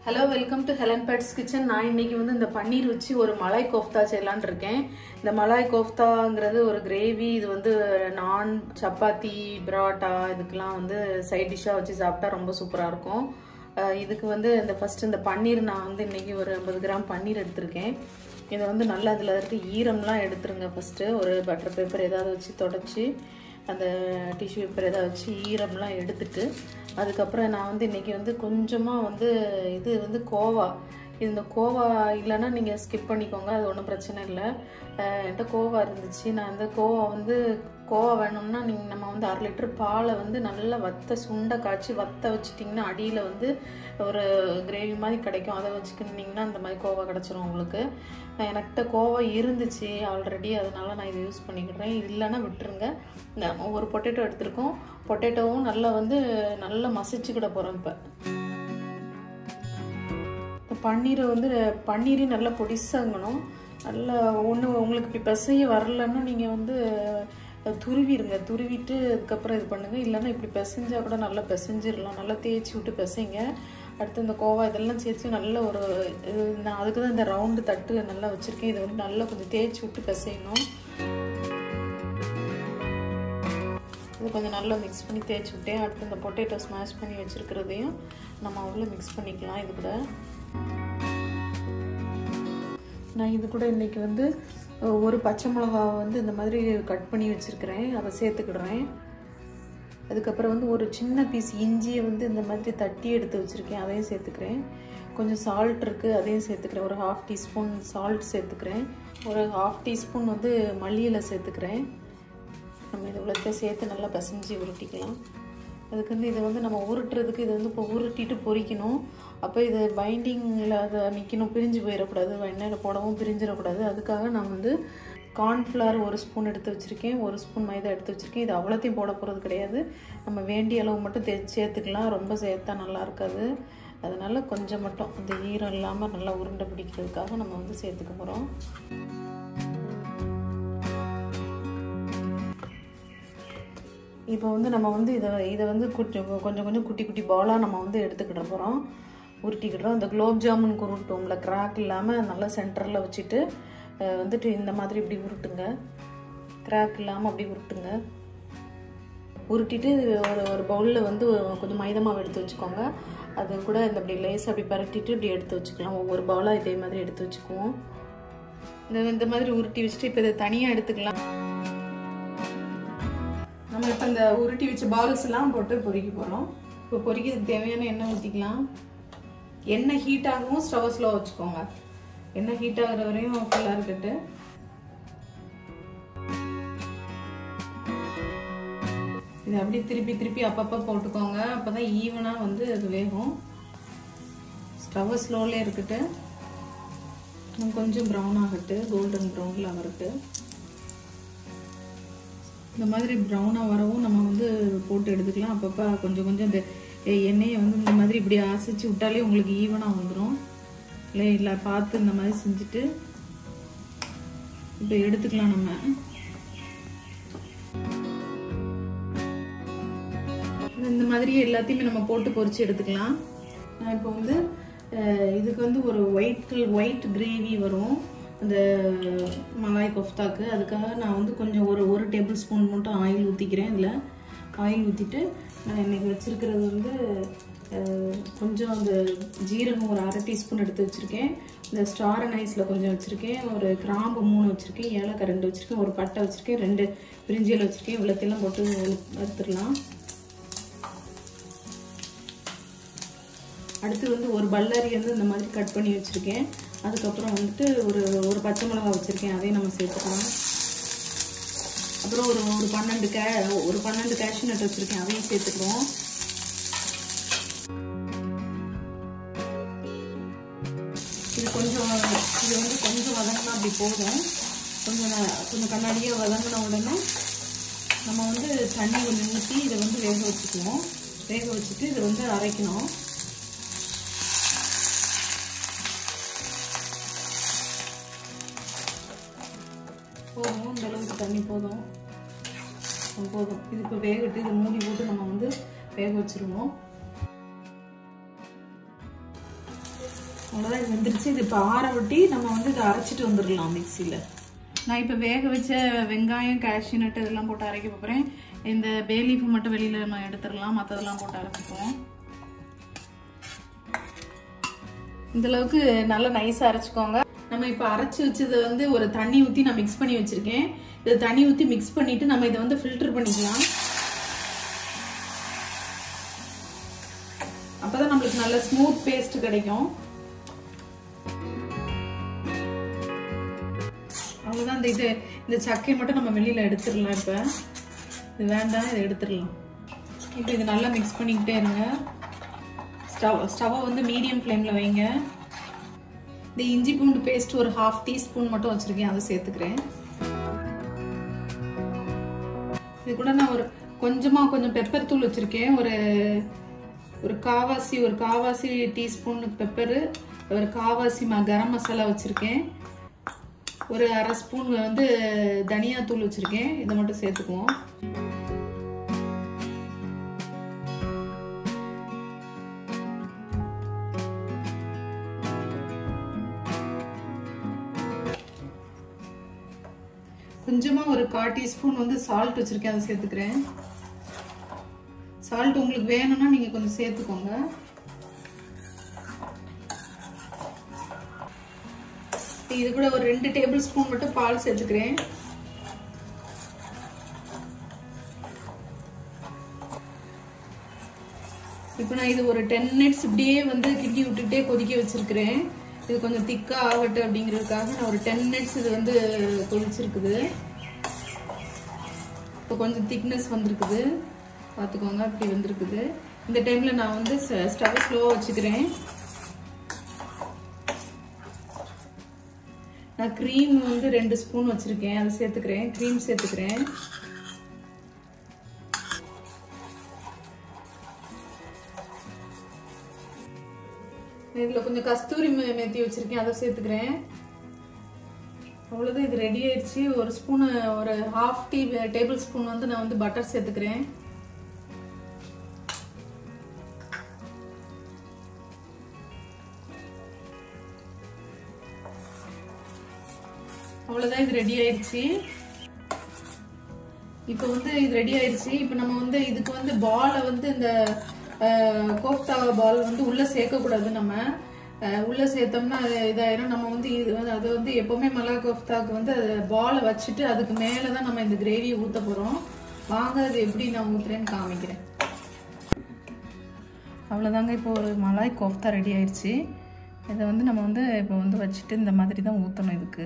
hello welcome to Helen பெட்ஸ் kitchen நான் இன்னைக்கு வந்து இந்த பன்னீர் வச்சு ஒரு மலாய் கோஃப்தா செய்யலான்னு இருக்கேன் இந்த மலாய் கோஃப்தாங்கிறது ஒரு கிரேவி இது வந்து நான் சப்பாத்தி பரோட்டா இதுக்கெல்லாம் வந்து சைட் டிஷ்ஷாக வச்சு சாப்பிட்டா ரொம்ப சூப்பராக இருக்கும் அஹ் இதுக்கு வந்து இந்த ஃபர்ஸ்ட் இந்த பன்னீர் நான் வந்து இன்னைக்கு ஒரு ஐம்பது கிராம் பன்னீர் எடுத்திருக்கேன் இதை வந்து நல்லா அதில் இருக்க ஈரம்லாம் எடுத்துருங்க ஃபஸ்ட்டு ஒரு பட்டர் பேப்பர் ஏதாவது வச்சு தொடச்சி அந்த டிஷ்யூ பேப்பர் ஏதாவது வச்சு ஈரம்லாம் எடுத்துட்டு அதுக்கப்புறம் நான் வந்து இன்றைக்கி வந்து கொஞ்சமாக வந்து இது வந்து கோவா இந்த கோவா இல்லைன்னா நீங்கள் ஸ்கிப் பண்ணிக்கோங்க அது ஒன்றும் பிரச்சனை இல்லை அஹ் என்கிட்ட கோவா இருந்துச்சு நான் இந்த கோவா வந்து கோவா வேணும்னா நீங்கள் நம்ம வந்து அரை லிட்டர் பாலை வந்து நல்லா வத்த சுண்டை காய்ச்சி வத்த வச்சிட்டிங்கன்னா அடியில் வந்து ஒரு கிரேவி மாதிரி கிடைக்கும் அதை வச்சுக்கிட்டிங்கன்னா அந்த மாதிரி கோவா கிடச்சிரும் உங்களுக்கு நான் எனக்கிட்ட கோவா இருந்துச்சு ஆல்ரெடி அதனால நான் இதை யூஸ் பண்ணிக்கிறேன் இல்லைன்னா விட்டுருங்க நான் ஒரு பொட்டேட்டோ எடுத்திருக்கோம் பொட்டேட்டோவும் நல்லா வந்து நல்லா மசிச்சுக்கிட போகிறோம் இப்போ இப்போ பன்னீரை வந்து பன்னீரையும் நல்லா பொடிசாங்கணும் நல்லா ஒன்று உங்களுக்கு இப்படி பிசைய வரலன்னா நீங்கள் வந்து துருவிடுங்க துருவிட்டு அதுக்கப்புறம் இது பண்ணுங்கள் இல்லைன்னா இப்படி பிசைஞ்சா கூட நல்லா பிசைஞ்சிடலாம் நல்லா தேய்ச்சி விட்டு பிசைங்க அடுத்து இந்த கோவா இதெல்லாம் சேர்த்து நல்ல ஒரு இது நான் அதுக்கு தான் இந்த ரவுண்டு தட்டு நல்லா வச்சுருக்கேன் இதை வந்து நல்லா கொஞ்சம் தேய்ச்சி விட்டு பிசையணும் இது கொஞ்சம் நல்லா மிக்ஸ் பண்ணி தேய்ச்சி விட்டேன் அடுத்து இந்த பொட்டேட்டோ ஸ்மாஷ் பண்ணி வச்சுருக்கிறதையும் நம்ம அவ்வளோ மிக்ஸ் பண்ணிக்கலாம் இது கூட நான் இது கூட இன்றைக்கி வந்து ஒரு பச்சை மிளகாவை வந்து இந்த மாதிரி கட் பண்ணி வச்சுருக்கிறேன் அதை சேர்த்துக்கிடுறேன் அதுக்கப்புறம் வந்து ஒரு சின்ன பீஸ் இஞ்சியை வந்து இந்த மாதிரி தட்டி எடுத்து வச்சுருக்கேன் அதையும் சேர்த்துக்கிறேன் கொஞ்சம் சால்ட் இருக்குது அதையும் சேர்த்துக்கிறேன் ஒரு ஹாஃப் டீஸ்பூன் சால்ட் சேர்த்துக்கிறேன் ஒரு ஹாஃப் டீஸ்பூன் வந்து மல்லியில் சேர்த்துக்கிறேன் நம்ம இது இவ்வளோத்தையும் சேர்த்து நல்லா பசைஞ்சு உருட்டிக்கலாம் அதுக்கு வந்து இதை வந்து நம்ம உருட்டுறதுக்கு இதை வந்து இப்போ உருட்டிட்டு பொரிக்கணும் அப்போ இது பைண்டிங்கில் அதை நிற்கணும் பிரிஞ்சு போயிடக்கூடாது எண்ணெயில் போடவும் பிரிஞ்சிடக்கூடாது அதுக்காக நான் வந்து கார்ன்ஃப்ளவர் ஒரு ஸ்பூன் எடுத்து வச்சுருக்கேன் ஒரு ஸ்பூன் மைதா எடுத்து வச்சுருக்கேன் இது அவ்வளோத்தையும் போட போகிறது கிடையாது நம்ம வேண்டிய அளவு மட்டும் தே சேர்த்துக்கலாம் ரொம்ப சேர்த்தா நல்லா இருக்காது அதனால் கொஞ்சம் மட்டும் அந்த ஈரம் இல்லாமல் நல்லா உருண்டை பிடிக்கிறதுக்காக நம்ம வந்து சேர்த்துக்க போகிறோம் இப்போ வந்து நம்ம வந்து இதை இதை வந்து கொஞ்சம் கொஞ்சம் கொஞ்சம் குட்டி குட்டி பாலாக நம்ம வந்து எடுத்துக்கிட போகிறோம் உருட்டிக்கிடுறோம் இந்த குலோப் ஜாமுன் உருட்டுவோம்ல கிராக் இல்லாமல் நல்லா சென்டரில் வச்சுட்டு வந்துட்டு இந்த மாதிரி இப்படி உருட்டுங்க கிராக் இல்லாமல் அப்படி உருட்டுங்க உருட்டிட்டு ஒரு ஒரு பவுலில் வந்து கொஞ்சம் மைதா மாவு எடுத்து வச்சுக்கோங்க அது கூட இந்த அப்படி லேஸ் அப்படி பரட்டிட்டு இப்படி எடுத்து வச்சுக்கலாம் ஒவ்வொரு பவுலாக இதே மாதிரி எடுத்து வச்சுக்குவோம் இந்த இந்த மாதிரி உருட்டி வச்சுட்டு இப்போ இதை தனியாக எடுத்துக்கலாம் நம்ம இப்போ இந்த உருட்டி வச்ச பால்ஸ் எல்லாம் போட்டு பொறிக்க போகிறோம் இப்போ பொரிக்கிறதுக்கு தேவையான எண்ணெய் ஊற்றிக்கலாம் எண்ணெய் ஹீட் ஆகவும் ஸ்டவ் ஸ்லோ வச்சுக்கோங்க எண்ணெய் ஹீட் ஆகிற வரையும் ஃபுல்லாக இருக்கட்டு இது அப்படியே திருப்பி திருப்பி அப்பப்போ போட்டுக்கோங்க அப்போ தான் ஈவனாக வந்து அது வேகும் ஸ்டவ் ஸ்லோலே இருக்கட்டு கொஞ்சம் ப்ரௌன் ஆகட்டு கோல்டன் ப்ரௌனில் ஆகட்டு இந்த மாதிரி ப்ரௌனாக வரவும் நம்ம வந்து போட்டு எடுத்துக்கலாம் அப்பப்போ கொஞ்சம் கொஞ்சம் இந்த எண்ணெயை வந்து இந்த மாதிரி இப்படி அசைச்சு விட்டாலே உங்களுக்கு ஈவனாக வந்துடும் இல்லை இல்லை பார்த்து இந்த மாதிரி செஞ்சுட்டு இப்போ எடுத்துக்கலாம் நம்ம இந்த மாதிரி எல்லாத்தையுமே நம்ம போட்டு பொரிச்சு எடுத்துக்கலாம் நான் இப்போ வந்து இதுக்கு வந்து ஒரு ஒயிட் ஒயிட் கிரேவி வரும் அந்த மலாய் கொஃப்தாக்கு அதுக்காக நான் வந்து கொஞ்சம் ஒரு ஒரு டேபிள் ஸ்பூன் மட்டும் ஆயில் ஊற்றிக்கிறேன் இதில் ஆயில் ஊற்றிட்டு நான் இன்றைக்கி வச்சுருக்கிறது வந்து கொஞ்சம் அந்த ஜீரகம் ஒரு அரை டீஸ்பூன் எடுத்து வச்சுருக்கேன் இந்த ஸ்டார் நைஸில் கொஞ்சம் வச்சுருக்கேன் ஒரு கிராம்பு மூணு வச்சுருக்கேன் ஏலக்காய் ரெண்டு வச்சுருக்கேன் ஒரு பட்டை வச்சுருக்கேன் ரெண்டு பிரிஞ்சியில் வச்சுருக்கேன் இவ்வளோத்தையெல்லாம் போட்டு வறுத்துடலாம் அடுத்து வந்து ஒரு பல்லாரி வந்து இந்த மாதிரி கட் பண்ணி வச்சுருக்கேன் அதுக்கப்புறம் வந்துட்டு ஒரு ஒரு பச்சை மிளகா வச்சுருக்கேன் அதையும் நம்ம சேர்த்துக்கலாம் அப்புறம் ஒரு ஒரு பன்னெண்டு கே ஒரு பன்னெண்டு கேஷ்யூ நட் வச்சுருக்கேன் அதையும் சேர்த்துக்குவோம் இது கொஞ்சம் இது வந்து கொஞ்சம் வதங்கினா அப்படி போதும் கொஞ்சம் கொஞ்சம் கண்ணாடியாக வதங்கின உடனே நம்ம வந்து தண்ணி கொஞ்சம் ஊற்றி இதை வந்து வேக வச்சுக்குவோம் வேக வச்சுட்டு இதை வந்து அரைக்கணும் போதும் இந்த அளவுக்கு தண்ணி போதும் போதும் இது இப்போ வேகட்டு இதை மூடி போட்டு நம்ம வந்து வேக வச்சுருவோம் அவ்வளோதான் இது வந்துருச்சு இது இப்போ ஆற விட்டி நம்ம வந்து இதை அரைச்சிட்டு வந்துடலாம் மிக்சியில் நான் இப்போ வேக வச்ச வெங்காயம் கேஷ்யூ நட்டு இதெல்லாம் போட்டு அரைக்க போகிறேன் இந்த பேலீஃப் மட்டும் வெளியில் நம்ம எடுத்துடலாம் மற்றதெல்லாம் போட்டு அரைச்சிக்குவோம் இந்த அளவுக்கு நல்லா நைஸாக அரைச்சிக்கோங்க நம்ம இப்போ அரைச்சி வச்சதை வந்து ஒரு தண்ணி ஊற்றி நான் மிக்ஸ் பண்ணி வச்சுருக்கேன் இதை தண்ணி ஊற்றி மிக்ஸ் பண்ணிவிட்டு நம்ம இதை வந்து ஃபில்டர் பண்ணிக்கலாம் அப்பதான் நம்மளுக்கு நல்ல ஸ்மூத் பேஸ்ட் கிடைக்கும் அவ்வளோதான் இந்த இது இந்த சக்கையை மட்டும் நம்ம வெளியில் எடுத்துடலாம் இப்போ இது வேண்டாம் இதை எடுத்துடலாம் இப்போ இது நல்லா மிக்ஸ் பண்ணிக்கிட்டே இருங்க ஸ்டவ் ஸ்டவ்வை வந்து மீடியம் ஃப்ளேமில் வைங்க இந்த இஞ்சி பூண்டு பேஸ்ட் ஒரு ஹாஃப் டீஸ்பூன் மட்டும் வச்சுருக்கேன் அதை சேர்த்துக்கிறேன் இது கூட நான் ஒரு கொஞ்சமாக கொஞ்சம் பெப்பர் தூள் வச்சுருக்கேன் ஒரு ஒரு காவாசி ஒரு காவாசி டீஸ்பூன் பெப்பரு ஒரு காவாசி ம கரம் மசாலா வச்சுருக்கேன் ஒரு அரை ஸ்பூன் வந்து தனியா தூள் வச்சுருக்கேன் இதை மட்டும் சேர்த்துக்குவோம் கொஞ்சமாக ஒரு கால் டீஸ்பூன் வந்து சால்ட் வச்சுருக்கேன் அதை சேர்த்துக்கிறேன் சால்ட் உங்களுக்கு வேணும்னா நீங்கள் கொஞ்சம் சேர்த்துக்கோங்க இது கூட ஒரு ரெண்டு டேபிள் ஸ்பூன் மட்டும் பால் சேர்த்துக்கிறேன் இப்போ நான் இது ஒரு டென் மினிட்ஸ் இப்படியே வந்து கிண்டி விட்டுட்டே கொதிக்க வச்சிருக்கிறேன் இது கொஞ்சம் திக்காக ஆகட்டும் அப்படிங்கிறதுக்காக நான் ஒரு டென் மினிட்ஸ் இது வந்து கொதிச்சிருக்குது இப்போ கொஞ்சம் திக்னஸ் வந்திருக்குது பார்த்துக்கோங்க அப்படி வந்திருக்குது இந்த டைமில் நான் வந்து ஸ்டவ் ஸ்லோவாக வச்சுக்கிறேன் நான் க்ரீம் வந்து ரெண்டு ஸ்பூன் வச்சுருக்கேன் அதை சேர்த்துக்கிறேன் க்ரீம் சேர்த்துக்கிறேன் இதில் கொஞ்சம் கஸ்தூரி மெத்தி வச்சுருக்கேன் அதை சேர்த்துக்கிறேன் அவ்வளோதான் இது ரெடி ஆயிடுச்சு ஒரு ஸ்பூனு ஒரு ஹாஃப் டீ டேபிள் ஸ்பூன் வந்து நான் வந்து பட்டர் சேர்த்துக்கிறேன் அவ்வளோதான் இது ரெடி ஆயிடுச்சு இப்போ வந்து இது ரெடி ஆயிடுச்சு இப்போ நம்ம வந்து இதுக்கு வந்து பாலை வந்து இந்த கோஃப்தா பால் வந்து உள்ளே சேர்க்கக்கூடாது நம்ம உள்ளே சேர்த்தோம்னா அது இதாயிரும் நம்ம வந்து இது வந்து அது வந்து எப்போவுமே மலா கோஃப்தாக்கு வந்து அது பாலை வச்சுட்டு அதுக்கு மேலே தான் நம்ம இந்த கிரேவியை ஊற்ற போகிறோம் வாங்க அது எப்படி நான் ஊற்றுறேன்னு காமிக்கிறேன் அவ்வளோதாங்க இப்போ ஒரு மலாய் கோஃப்தா ரெடி ஆயிடுச்சு இதை வந்து நம்ம வந்து இப்போ வந்து வச்சுட்டு இந்த மாதிரி தான் ஊற்றணும் இதுக்கு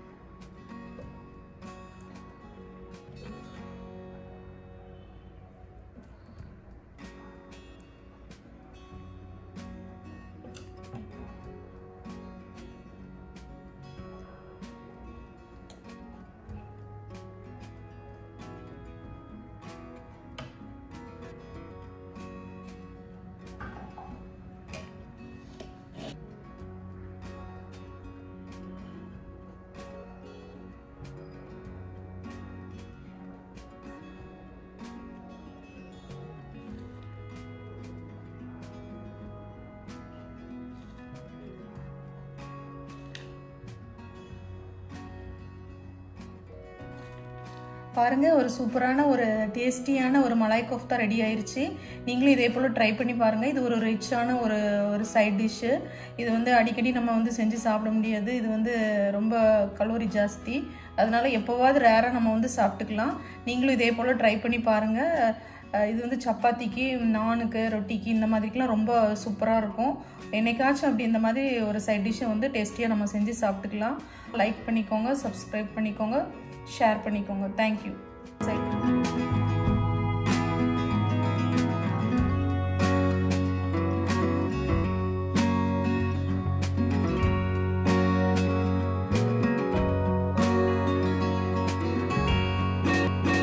பாருங்க ஒரு சூப்பரான ஒரு டேஸ்டியான ஒரு மலாய் கோஃப்தா ரெடி ஆயிருச்சு நீங்களும் இதே போல் ட்ரை பண்ணி பாருங்க இது ஒரு ரிச்சான ஒரு ஒரு சைட் டிஷ்ஷு இது வந்து அடிக்கடி நம்ம வந்து செஞ்சு சாப்பிட முடியாது இது வந்து ரொம்ப கலோரி ஜாஸ்தி அதனால எப்போவாவது ரேராக நம்ம வந்து சாப்பிட்டுக்கலாம் நீங்களும் இதே போல் ட்ரை பண்ணி பாருங்க இது வந்து சப்பாத்திக்கு நானுக்கு ரொட்டிக்கு இந்த மாதிரிக்கெலாம் ரொம்ப சூப்பராக இருக்கும் என்னைக்காச்சும் அப்படி இந்த மாதிரி ஒரு சைட் டிஷ்ஷை வந்து டேஸ்டியாக நம்ம செஞ்சு சாப்பிட்டுக்கலாம் லைக் பண்ணிக்கோங்க சப்ஸ்கிரைப் பண்ணிக்கோங்க ஷேர் பண்ணிக்கோங்க தேங்க்யூ சரி